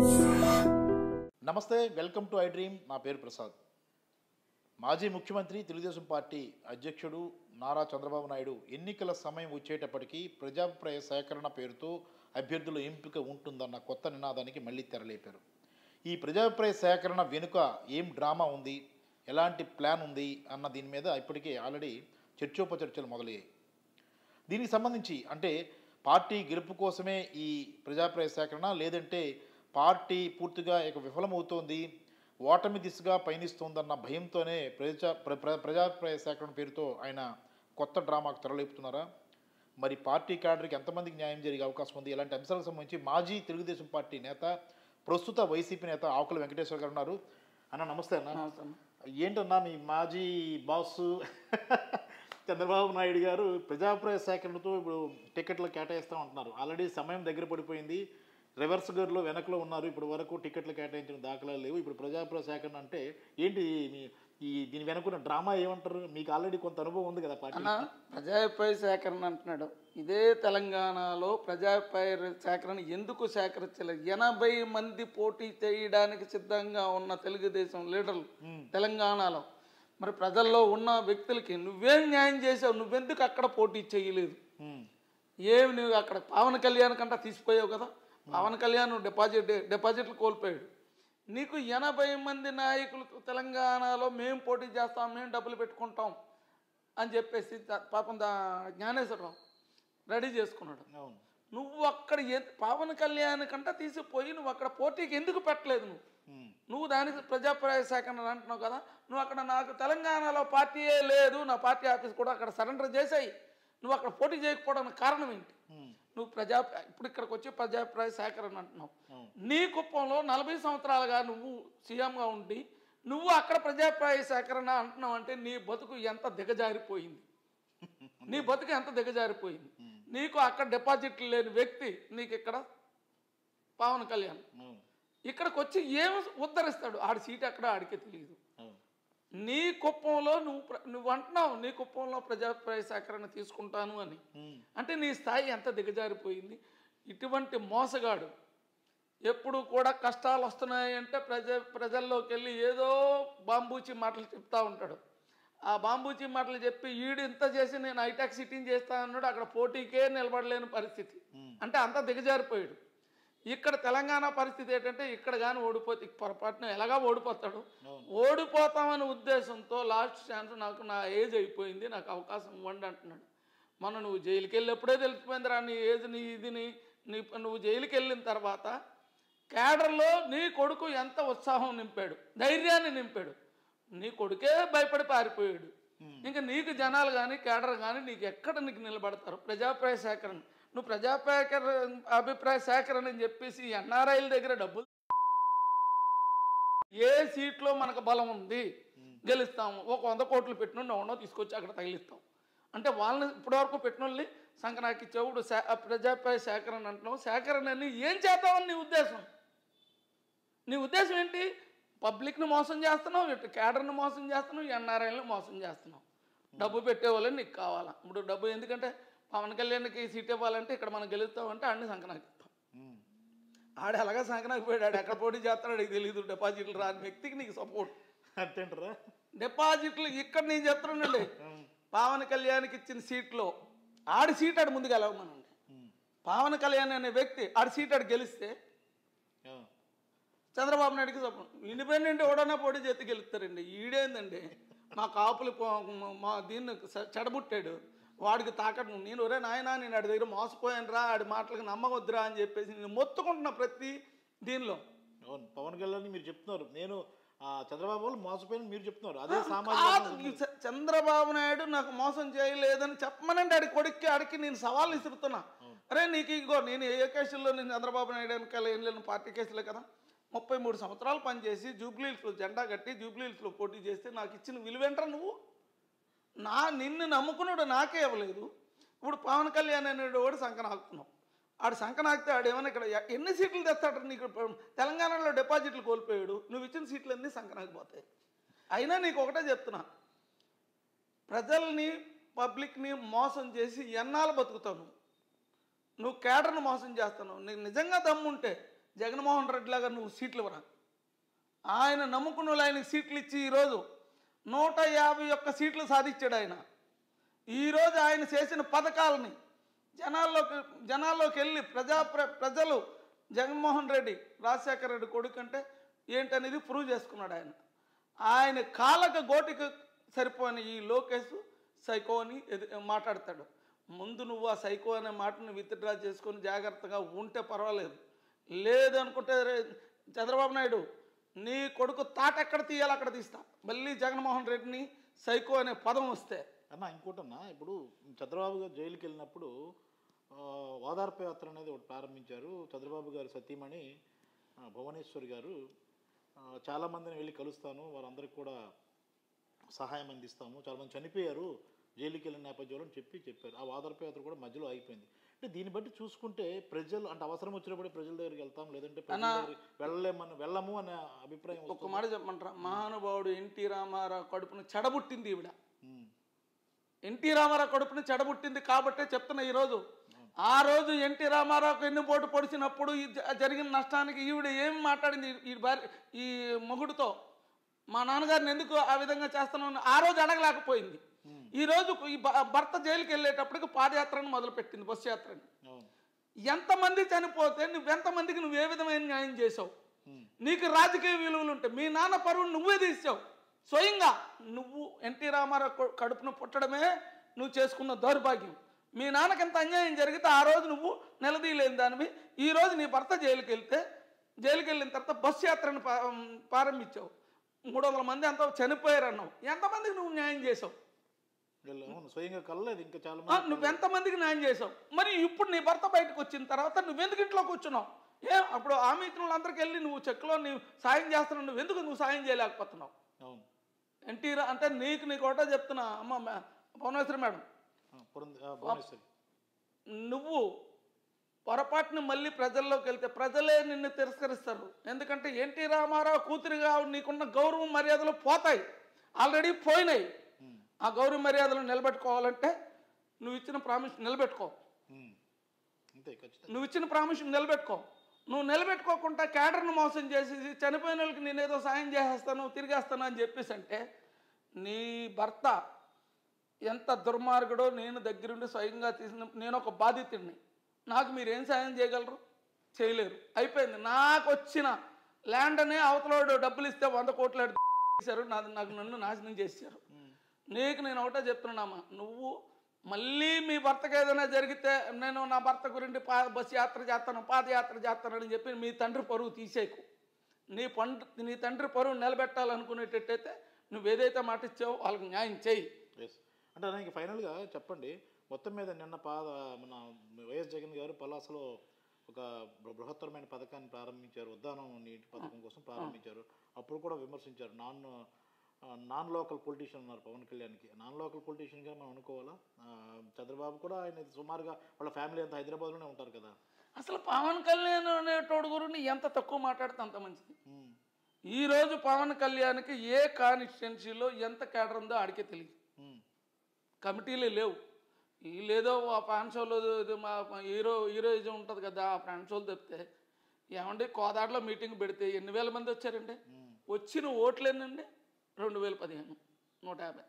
నమస్తే welcome to I dream నా పేరు ప్రసాద్ మాజీ ముఖ్యమంత్రి తెలుగుదేశం పార్టీ అధ్యక్షుడు నారా చంద్రబాబు నాయుడు ఎన్నికల సమయం వచ్చేటప్పటికీ ప్రజాభిప్రాయ సేకరణ పేరుతో అభ్యర్థుల ఎంపిక ఉంటుందన్న కొత్త నినాదానికి మళ్ళీ తెరలేపారు ఈ ప్రజాభిప్రాయ సేకరణ వెనుక ఏం డ్రామా ఉంది ఎలాంటి ప్లాన్ ఉంది అన్న దీని మీద ఇప్పటికే ఆల్రెడీ చర్చోపచర్చలు మొదలయ్యాయి దీనికి సంబంధించి అంటే పార్టీ గెలుపు కోసమే ఈ ప్రజాప్రాయ సేకరణ లేదంటే పార్టీ పూర్తిగా ఇక విఫలమవుతోంది ఓటమి దిశగా పయనిస్తోందన్న భయంతోనే ప్రజా ప్ర- ప్ర- ప్రజాప్రాయ సేకరణ పేరుతో ఆయన కొత్త డ్రామాకు తెరలేపుతున్నారా మరి పార్టీ క్యాడర్కి ఎంతమందికి న్యాయం జరిగే అవకాశం ఉంది ఇలాంటి అంశాలకు సంబంధించి మాజీ తెలుగుదేశం పార్టీ నేత ప్రస్తుత వైసీపీ నేత ఆకుల వెంకటేశ్వర గారు ఉన్నారు అన్న నమస్తే అన్న ఏంటన్నా మీ మాజీ బాస్ చంద్రబాబు నాయుడు గారు ప్రజాప్రాయ సేకరణతో ఇప్పుడు టికెట్లు కేటాయిస్తూ ఉంటున్నారు ఆల్రెడీ సమయం దగ్గర పడిపోయింది రివర్స్ గేర్లో వెనకలో ఉన్నారు ఇప్పుడు వరకు టికెట్లు కేటాయించిన దాఖలాలు లేవు ఇప్పుడు ప్రజాప్రాయ సేకరణ అంటే ఏంటి మీ- ఈ దీని వెనుకున్న డ్రామా ఏమంటారు మీకు ఆల్రెడీ కొంత అనుభవం ఉంది కదా పార్టీ అన్న ప్రజాభిప్రాయ సేకరణ అంటున్నాడు ఇదే తెలంగాణలో ప్రజాభిప్రాయ సేకరణ ఎందుకు సేకరించలేదు ఎనభై మంది పోటీ చేయడానికి సిద్ధంగా ఉన్న తెలుగుదేశం లీడర్లు తెలంగాణలో మరి ప్రజల్లో ఉన్న వ్యక్తులకి నువ్వేం న్యాయం చేసావు నువ్వెందుకు అక్కడ పోటీ చేయలేదు ఉమ్, ఏమి నువ్వు అక్కడ పవన్ కళ్యాణ్ కంటే తీసిపోయావు కదా పవన్ కళ్యాణ్ డిపాజిట్ డిపాజిట్లు కోల్పోయాడు నీకు ఎనభై మంది నాయకులు తెలంగాణలో మేము పోటీ చేస్తాం మేము డబ్బులు పెట్టుకుంటాం అని చెప్పేసి త- పాపం దా జ్ఞానేశ్వరరావు రెడీ చేసుకున్నాడు అవును నువ్వు అక్కడ ఎ- పవన్ కళ్యాణ్ కంటే తీసిపోయి నువ్వు అక్కడ పోటీకి ఎందుకు పెట్టలేదు నువ్వు ఉమ్, నువ్వు దానికి ప్రజాప్రాయ సేకరణ అంటున్నావు కదా నువ్వు అక్కడ నాకు తెలంగాణలో పార్టీయే లేదు నా పార్టీ ఆఫీస్ కూడా అక్కడ సరెండర్ చేసాయి నువ్వు అక్కడ పోటీ చేయకపోవడానికి కారణం ఏంటి ఉమ్, నువ్వు ప్రజా ఇప్పుడు ఇక్కడికి వచ్చి ప్రజాప్రాయ సేకరణ అంటున్నావు అవును. నీ కుప్పంలో నలభై సంవత్సరాలుగా నువ్వు సీఎంగా ఉండి నువ్వు అక్కడ ప్రజాప్రాయ సేకరణ అంటున్నావు అంటే నీ బతుకు ఎంత దిగజారిపోయింది నీ బతుకు ఎంత దిగజారిపోయింది నీకు అక్కడ డిపాజిట్లు లేని వ్యక్తి నీకు ఇక్కడ పవన్ కళ్యాణ్ అవును ఇక్కడికి వచ్చి ఏం ఉద్ధరిస్తాడు ఆడి సీట్ ఎక్కడ ఆడికే తెలియదు అవును నీ కుప్పంలో నువ్వు ప్ర- నువ్వు అంటున్నావు నీ కుప్పంలో ప్రజాప్రాయ సేకరణ తీసుకుంటాను అని ఉమ్, అంటే నీ స్థాయి ఎంత దిగజారిపోయింది ఇటువంటి మోసగాడు ఎప్పుడు కూడా కష్టాలు వస్తున్నాయంటే ప్రజ ప్రజల్లోకి వెళ్ళి ఏదో బాంబూచి మాటలు చెప్తా ఉంటాడు ఆ బాంబూచి మాటలు చెప్పి ఈడు ఇంత చేసి నేను హైటెక్ సిటీని చేస్తా అన్నాడు అక్కడ పోటీకే నిలబడలేని పరిస్థితి అంటే అంత దిగజారిపోయాడు ఇక్కడ తెలంగాణ పరిస్థితి ఏంటంటే ఇక్కడ కానీ ఓడిపోతే పొరపాటున ఎలాగా ఓడిపోతాడు ఓడిపోతామనే ఉద్దేశంతో లాస్ట్ ఛాన్స్ నాకు నా ఏజ్ అయిపోయింది నాకు అవకాశం ఇవ్వండి అంటున్నాడు మొన్న నువ్వు జైలుకి వెళ్ళినప్పుడే తెలిసిపోయిందిరా నీ ఏజ్ నీ ఇది నీ నీ నువ్వు జైలుకి వెళ్ళిన తర్వాత కేడర్లో నీ కొడుకు ఎంత ఉత్సాహం నింపాడు ధైర్యాన్ని నింపాడు నీ కొడుకే భయపడి పారిపోయాడు ఇంకా నీకు జనాలు కానీ కేడర్ కానీ నీకు ఎక్కడ నీకు నిలబడతారు ప్రజాప్రాయ సేకరణ నువ్వు ప్రజాప్రాయ అభిప్రాయ సేకరణ అని చెప్పేసి ఎన్ఆర్ఐల దగ్గర డబ్బులు ఏ సీట్లో మనకు బలం ఉంది గెలుస్తాము ఒక వంద కోట్లు పెట్టిన ఎవడో తీసుకొచ్చి అక్కడ తగిలిస్తాం అంటే వాళ్ళని ఇప్పటివరకు పెట్టిన వాళ్ళని సంక్రాంతి ఇచ్చేవాడు సే- ఆ ప్రజాప్రాయ సేకరణ అంటున్నావు సేకరణ అని ఏం చేద్దామని నీ ఉద్దేశం నీ ఉద్దేశం ఏంటి పబ్లిక్ని మోసం చేస్తున్నావు ఇటు కేడర్ని మోసం చేస్తున్నావు ఎన్ఆర్ఐని మోసం చేస్తున్నావు డబ్బు పెట్టేవాళ్ళని నీకు కావాలా ఇప్పుడు డబ్బు ఎందుకంటే పవన్ కళ్యాణ్కి సీట్ ఇవ్వాలంటే ఇక్కడ మనం గెలుస్తామంటే అన్ని సంక్రాంతి ఇస్తాం ఉమ్, ఆడు ఎలాగా సంక్రాంతి పోయాడు ఆడు ఎక్కడ పోటీ చేస్తాడో నీకు తెలియదు డిపాజిట్లు రాని వ్యక్తికి నీకు సపోర్ట్ అంతేంటారా డిపాజిట్లు ఇక్కడ నేను చెప్తున్నానండి పవన్ కళ్యాణ్కి ఇచ్చిన సీట్లో ఆడి సీట్ ఆడు ముందు గెలవమనండి ఉమ్, పవన్ కళ్యాణ్ అనే వ్యక్తి ఆడి సీట్ ఆడు గెలిస్తే అవును. చంద్రబాబు నాయుడుకి సపోర్ట్ ఇండిపెండెంట్ ఎవడన్నా పోటీ చేతి గెలుస్తారండి ఈడేందండి మా కాపులు పో- మా దీన్ని స- చెడబుట్టాడు వాడికి తాకట్టు నేను ఒరే నాయనా నేను ఆడి దగ్గర మోసపోయాను రా ఆడి మాటలకు నమ్మవద్దురా అని చెప్పేసి నేను మొత్తుకుంటున్నా ప్రతి దీనిలో అవును పవన్ కళ్యాణ్ మీరు చెప్తున్నారు నేను ఆ, చంద్రబాబు వాళ్ళు మోసపోయిన మీరు చెప్తున్నారు అదే సామాజిక కాదు, ఈ చ- చంద్రబాబు నాయుడు నాకు మోసం చేయలేదని చెప్పమనండి ఆడి కొడుక్కి ఆడికి నేను సవాల్ ఇస్తున్నా అరే నీకు ఇంకో నేను ఏ కేసుల్లో నేను చంద్రబాబు నాయుడు వెనకాల ఏం లేను పార్టీ కేసులే కదా ముప్పై మూడు సంవత్సరాలు పనిచేసి జూబ్లీహిల్స్లో జెండా కట్టి జూబ్లీహిల్స్లో పోటీ చేస్తే నాకు ఇచ్చిన విలువేంట్రా నువ్వు నా నిన్ను నమ్ముకున్నాడు నాకే ఇవ్వలేదు ఇప్పుడు పవన్ కళ్యాణ్ అనేడు కూడా సంకన ఆకుతున్నావు ఆడు సంకన ఆకితే ఆడు ఏమైనా ఇక్కడ ఎ- ఎన్ని సీట్లు తెస్తాడు నీకు ఇప్పుడు తెలంగాణలో డిపాజిట్లు కోల్పోయాడు నువ్వు ఇచ్చిన సీట్లు అన్నీ సంకనాకిపోతాయి అయినా నీకు ఒకటే చెప్తున్నా ప్రజల్ని పబ్లిక్ని మోసం చేసి ఎన్నాళ్ళు బతుకుతావు నువ్వు నువ్వు కేడర్ను మోసం చేస్తున్నావు నీకు నిజంగా దమ్ముంటే జగన్మోహన్ రెడ్డి లాగా నువ్వు సీట్లు ఇవ్వరా ఆయన నమ్ముకున్న వాళ్ళు ఆయనకి సీట్లు ఇచ్చి ఈరోజు నూట యాభై ఒక్క సీట్లు సాధించాడు ఆయన ఈరోజు ఆయన చేసిన పథకాలని జనాల్లోకి జనాల్లోకి వెళ్ళి ప్రజా ప్ర- ప్రజలు జగన్మోహన్ రెడ్డి రాజశేఖర రెడ్డి కొడుకు అంటే ఏంటనేది ప్రూవ్ చేసుకున్నాడు ఆయన ఆయన కాళ్ళకు గోటికి సరిపోయిన ఈ లోకేష్ సైకో అని ఎదు- మాట్లాడతాడు ముందు నువ్వు ఆ సైకో అనే మాటను విత్డ్రా చేసుకొని జాగ్రత్తగా ఉంటే పర్వాలేదు లేదనుకుంటే రే- చంద్రబాబు నాయుడు నీ కొడుకు తాట ఎక్కడ తీయాలి అక్కడ తీస్తా మళ్ళీ జగన్మోహన్ రెడ్డిని సైకో అనే పదం వస్తే అన్న ఇంకోటన్నా ఇప్పుడు చంద్రబాబు గారు జైలుకి వెళ్ళినప్పుడు ఆ, ఓదార్పు యాత్ర అనేది ఒకటి ప్రారంభించారు చంద్రబాబు గారు సతీమణి ఆ, భువనేశ్వరి గారు ఆ, చాలా మందిని వెళ్ళి కలుస్తాను వారందరికీ కూడా సహాయం అందిస్తాము చాలా మంది చనిపోయారు జైలుకి వెళ్ళిన నేపథ్యంలో అని చెప్పి చెప్పారు ఆ ఓదార్పు యాత్ర కూడా మధ్యలో ఆగిపోయింది అంటే దీన్ని బట్టి చూసుకుంటే ప్రజలు అంటే అవసరం వచ్చినప్పుడే ప్రజల దగ్గరికి వెళ్తాం లేదంటే ప్రజల దగ్గరికి వెళ్ళలేమని వెళ్ళము అనే అభిప్రాయం ఒక్క వస్తుంది. మాట చెప్పమంటారా మహానుభావుడు ఎన్టీ రామారావు కడుపును చెడబుట్టింది ఈవిడ ఉమ్, ఎన్టీ రామారావు కడుపుని చెడబుట్టింది కాబట్టే చెప్తున్నా ఈరోజు ఆ రోజు ఎన్టీ రామారావుకు ఎన్ని పోటు పొడిచినప్పుడు ఈ జ- జరిగిన నష్టానికి ఈవిడ ఏం మాట్లాడింది ఈ- ఈ భార్య ఈ మొగుడుతో మా నాన్నగారిని ఎందుకు ఆ విధంగా చేస్తున్నాను ఆ రోజు అడగలేకపోయింది ఈ రోజు ఈ భ- భర్త జైలుకి వెళ్ళేటప్పటికి పాదయాత్రను మొదలుపెట్టింది బస్సు యాత్రని అవును ఎంతమంది చనిపోతే నువ్వెంతమందికి నువ్వు ఏ విధమైన న్యాయం చేసావు ఉమ్, నీకు రాజకీయ విలువలు ఉంటాయి మీ నాన్న పరువు నువ్వే తీసావు స్వయంగా నువ్వు ఎన్టీ రామారావు కొ- కడుపున పుట్టడమే నువ్వు చేసుకున్న దౌర్భాగ్యం మీ నాన్నకి ఎంత అన్యాయం జరిగితే ఆ రోజు నువ్వు నిలదీయలేని దానివి ఈ రోజు నీ భర్త జైలుకి వెళ్తే జైలుకి వెళ్ళిన తర్వాత బస్సు యాత్రను పా- ప్రారంభించావు మూడు వందల మంది అంతా చనిపోయారు అన్నావు ఎంతమందికి నువ్వు న్యాయం చేసావు వీళ్ళు అవును స్వయంగా కలలేదు ఇంకా చాలా ఆ, మంది నువ్వెంతమందికి న్యాయం చేసావు మరి ఇప్పుడు నీ భర్త బయటకు వచ్చిన తర్వాత నువ్వెందుకు ఇంట్లో కూర్చున్నావు ఏ అప్పుడు ఆమె ఇచ్చిన వాళ్ళందరికీ వెళ్ళి నువ్వు చెక్లో నీవు సాయం చేస్తున్నావు నువ్వు ఎందుకు నువ్వు సాయం చేయలేకపోతున్నావు అవును ఎన్టీ రా- అంటే నీకు నీకు ఒకటో చెప్తున్నా అమ్మ మే- భువనేశ్వరి మేడం ఆ, పురంధ ఆ, భువనేశ్వరి నువ్వు పొరపాటున మళ్ళీ ప్రజల్లోకి వెళ్తే ప్రజలే నిన్ను తిరస్కరిస్తారు ఎందుకంటే ఎన్టీ రామారావు కూతురిగా నీకున్న గౌరవం మర్యాదలు పోతాయి ఆల్రెడీ పోయినాయి ఉమ్, ఆ గౌరవ మర్యాదలు నిలబెట్టుకోవాలంటే నువ్వు ఇచ్చిన ప్రామిస్ నిలబెట్టుకో ఉమ్. అంతే ఖచ్చితంగా నువ్వు ఇచ్చిన ప్రామిస్ నిలబెట్టుకో నువ్వు నిలబెట్టుకోకుండా క్యాడర్ను మోసం చేసి చనిపోయిన వాళ్ళకి నేనేదో సాయం చేసేస్తాను తిరిగేస్తాను అని చెప్పేసి అంటే నీ భర్త ఎంత దుర్మార్గుడో నేను దగ్గరుండి స్వయంగా తీసిన నేను ఒక బాధితుడిని నాకు మీరు ఏం సాయం చేయగలరు చేయలేరు అయిపోయింది నాకు వచ్చిన ల్యాండ్ అనే అవతలోడు డబ్బులు ఇస్తే వంద కోట్లు చేశారు నాది నాకు నన్ను నాశనం చేశారు నీకు నేను ఒకటే చెప్తున్నామా నువ్వు మళ్ళీ మీ భర్తకు ఏదైనా జరిగితే నేను నా భర్త గురించి పా బస్సు యాత్ర చేస్తాను పాదయాత్ర చేస్తానని చెప్పి మీ తండ్రి పరువు తీసేకు నీ పండ్రు నీ తండ్రి పరువు నిలబెట్టాలనుకునేటట్టయితే నువ్వు ఏదైతే మాట ఇచ్చావో వాళ్ళకి న్యాయం చేయి ఎస్ అంటే నాకు ఫైనల్గా చెప్పండి మొత్తం మీద నిన్న పాద మన వైఎస్ జగన్ గారు పలాసలో ఒక బృ- బృహత్తరమైన పథకాన్ని ప్రారంభించారు ఉద్దానం నీటి పథకం కోసం ప్రారంభించారు అప్పుడు కూడా విమర్శించారు నాన్ ఆ, నాన్ లోకల్ పొలిటీషియన్ ఉన్నారు పవన్ కళ్యాణ్కి నాన్ లోకల్ పొలిటీషియన్గా మనం అనుకోవాలా ఆ, చంద్రబాబు కూడా ఆయన సుమారుగా వాళ్ళ ఫ్యామిలీ అంతా హైదరాబాద్లోనే ఉంటారు కదా అసలు పవన్ కళ్యాణ్ అనేటోడు గురించి ఎంత తక్కువ మాట్లాడితే అంత మంచిది ఉమ్, ఈరోజు పవన్ కళ్యాణ్కి ఏ కాన్స్టిట్యున్సీలో ఎంత కేడర్ ఉందో ఆడికే తెలియదు ఉమ్, కమిటీలు లేవు వీళ్ళేదో ఆ ఫ్యాన్ షోలో ఇది మా మా హీరో హీరోయిజం ఉంటుంది కదా ఆ ఫ్యాన్ షోలు తప్పితే ఏమండి కోదాడలో మీటింగ్ పెడితే ఎన్ని వేల మంది వచ్చారండి ఉమ్. వచ్చిన ఓట్లు ఎన్నండి రెండు వేల పదిహేను నూట యాభై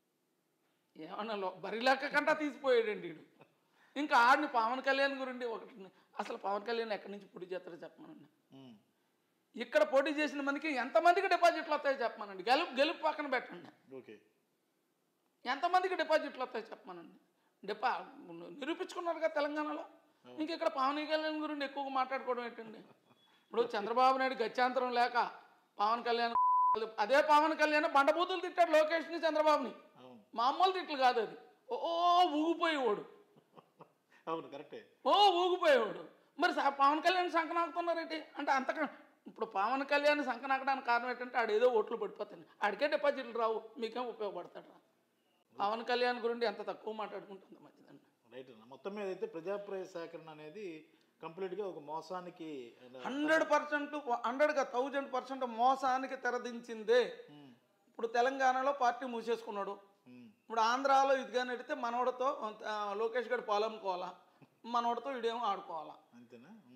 ఏమన్నా లో- బరి లెక్క కంటా తీసిపోయాడండి వీడు ఇంకా ఆడిని పవన్ కళ్యాణ్ గురించి ఒకటి అసలు పవన్ కళ్యాణ్ ఎక్కడి నుంచి పోటీ చేస్తారో చెప్పమనండి ఉమ్, ఇక్కడ పోటీ చేసిన మందికి ఎంతమందికి డిపాజిట్లు వస్తాయో చెప్పమనండి గెలుపు గెలుపు పక్కన పెట్టండి ఓకే ఎంతమందికి డిపాజిట్లు వస్తాయి చెప్పమనండి డిపా నిరూపించుకున్నారుగా తెలంగాణలో ఇంక ఇక్కడ పవన్ కళ్యాణ్ గురించి ఎక్కువగా మాట్లాడుకోవడం ఏంటండి ఇప్పుడు చంద్రబాబు నాయుడు గత్యంతరం లేక పవన్ కళ్యాణ్ అదే పవన్ కళ్యాణ్ బండబూతులు తిట్టాడు లోకేష్ని చంద్రబాబుని అవును మామూలు తిట్లు కాదు అది ఓ ఊగిపోయేవాడు అవును కరెక్టే ఓ ఊగిపోయేవాడు మరి స- పవన్ కళ్యాణ్ సంకనాకుతున్నారేంటి అంటే అంతక ఇప్పుడు పవన్ కళ్యాణ్ సంకనాకడానికి కారణం ఏంటంటే ఆడు ఏదో ఓట్లు పడిపోతాయి ఆడికే డిపాజిట్లు రావు మీకేం ఉపయోగపడతాడు రా పవన్ కళ్యాణ్ గురించి ఎంత తక్కువ మాట్లాడుకుంటుంది మంచిదండి రైట్ అన్న మొత్తం మీద అయితే ప్రజాప్రయ సేకరణ అనేది కంప్లీట్గా ఒక మోసానికి హండ్రెడ్ పర్సెంట్ హండ్రెడ్గా థౌజండ్ పర్సెంట్ మోసానికి తెరదించిందే ఉమ్, ఇప్పుడు తెలంగాణలో పార్టీ మూసేసుకున్నాడు ఉమ్, ఇప్పుడు ఆంధ్రాలో ఇదిగా నెడితే మనోడితో ఆ, లోకేష్ గడి పాలనుకోవాలా మనోడితో ఇడేమో ఆడుకోవాలా అంతేనా ఉమ్.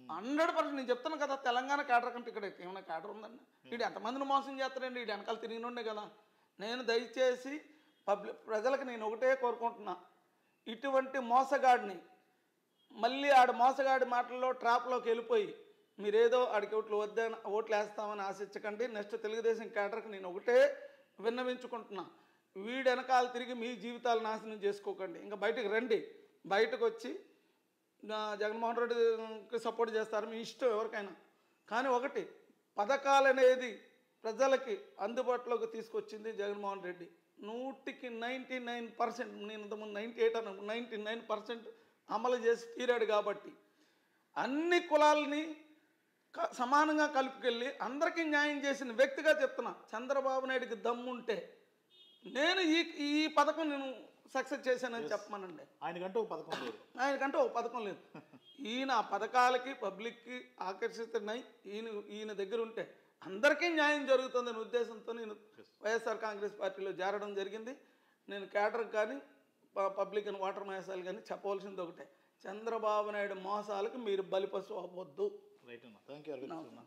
హండ్రెడ్ పర్సెంట్ నేను చెప్తాను కదా తెలంగాణ క్యాడర్ కంటే ఇక్కడ ఏమైనా క్యాడర్ ఉందండి వీడు ఎంతమందిని మోసం చేస్తారండి వీడు వెనకాల తిరిగినుండే కదా నేను దయచేసి పబ్లిక్ ప్రజలకు నేను ఒకటే కోరుకుంటున్నా ఇటువంటి మోసగాడిని మళ్ళీ ఆడ మోసగాడి మాటల్లో ట్రాప్లోకి వెళ్ళిపోయి మీరేదో ఆడికి ఓట్లు వద్ద ఓట్లు వేస్తామని ఆశించకండి నెక్స్ట్ తెలుగుదేశం క్యాడర్కి నేను ఒకటే విన్నవించుకుంటున్నా వీడు వెనకాల తిరిగి మీ జీవితాలు నాశనం చేసుకోకండి ఇంకా బయటకు రండి బయటకు వచ్చి నా జగన్మోహన్ రెడ్డికి సపోర్ట్ చేస్తారు మీ ఇష్టం ఎవరికైనా కానీ ఒకటి పథకాలు అనేది ప్రజలకి అందుబాటులోకి తీసుకొచ్చింది జగన్మోహన్ రెడ్డి నూటికి నైంటీ నైన్ పర్సెంట్ నేను ఇంతకుముందు నైంటీ ఎయిట్ అన్న నైంటీ నైన్ పర్సెంట్ అమలు చేసి తీరాడు కాబట్టి అన్ని కులాలని క- సమానంగా కలుపుకెళ్ళి అందరికీ న్యాయం చేసిన వ్యక్తిగా చెప్తున్నా చంద్రబాబు నాయుడికి దమ్ముంటే నేను ఈ ఈ పథకం నేను సక్సెస్ చేశానని చెప్పమనండి ఆయనకంటూ ఒక పథకం లేదు ఆయనకంటే ఒక పథకం లేదు ఈయన ఆ పథకాలకి పబ్లిక్కి ఆకర్షిస్తున్నాయి ఈయన ఈయన దగ్గర ఉంటే అందరికీ న్యాయం జరుగుతుందనే ఉద్దేశంతో నేను వైఎస్ఆర్ కాంగ్రెస్ పార్టీలో చేరడం జరిగింది నేను క్యాడర్కి కానీ ప- పబ్లిక్ అండ్ వాటర్ మహేసాలు కానీ చెప్పవలసింది ఒకటే చంద్రబాబు నాయుడు మోసాలకు మీరు బలిపశు అవ్వద్దు రైట్ అన్న థ్యాంక్ యూ అరవింద్ అన్న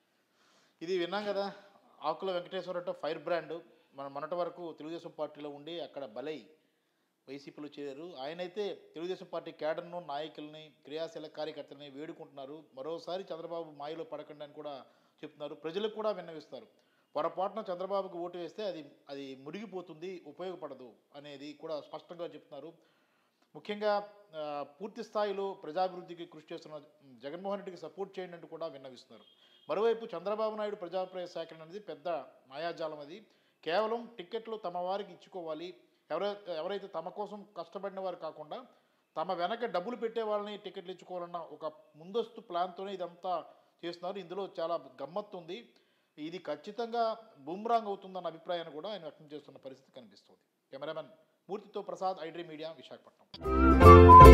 ఇది విన్నాం కదా ఆకుల వెంకటేశ్వర అంటే ఫైర్ బ్రాండ్ మన మొన్నటి వరకు తెలుగుదేశం పార్టీలో ఉండి అక్కడ బలై వైసీపీలో చేరారు ఆయనైతే తెలుగుదేశం పార్టీ క్యాడర్ను నాయకుల్ని క్రియాశీల కార్యకర్తల్ని వేడుకుంటున్నారు మరోసారి చంద్రబాబు మాయలో పడకండి అని కూడా చెప్తున్నారు ప్రజలకు కూడా విన్నవిస్తారు పొరపాటున చంద్రబాబుకు ఓటు వేస్తే అది అది మురిగిపోతుంది ఉపయోగపడదు అనేది కూడా స్పష్టంగా చెప్తున్నారు ముఖ్యంగా ఆ, పూర్తి స్థాయిలో ప్రజాభివృద్ధికి కృషి చేస్తున్న జగన్మోహన్ రెడ్డికి సపోర్ట్ చేయండి అంటూ కూడా విన్నవిస్తున్నారు మరోవైపు చంద్రబాబు నాయుడు ప్రజాప్రయ సేకరణ అనేది పెద్ద మాయాజాలం అది కేవలం టిక్కెట్లు తమ వారికి ఇచ్చుకోవాలి ఎవరైతే ఎవరైతే తమ కోసం కష్టపడిన వారు కాకుండా తమ వెనక డబ్బులు పెట్టే వాళ్ళని టికెట్లు ఇచ్చుకోవాలన్న ఒక ముందస్తు ప్లాన్తోనే ఇదంతా చేస్తున్నారు ఇందులో చాలా గమ్మత్తు ఉంది ఇది ఖచ్చితంగా బూమ్రాంగ్ అవుతుందన్న అభిప్రాయాన్ని కూడా ఆయన వ్యక్తం చేస్తున్న పరిస్థితి కనిపిస్తుంది కెమెరామెన్ మూర్తితో ప్రసాద్ ఐడ్రీ మీడియా విశాఖపట్నం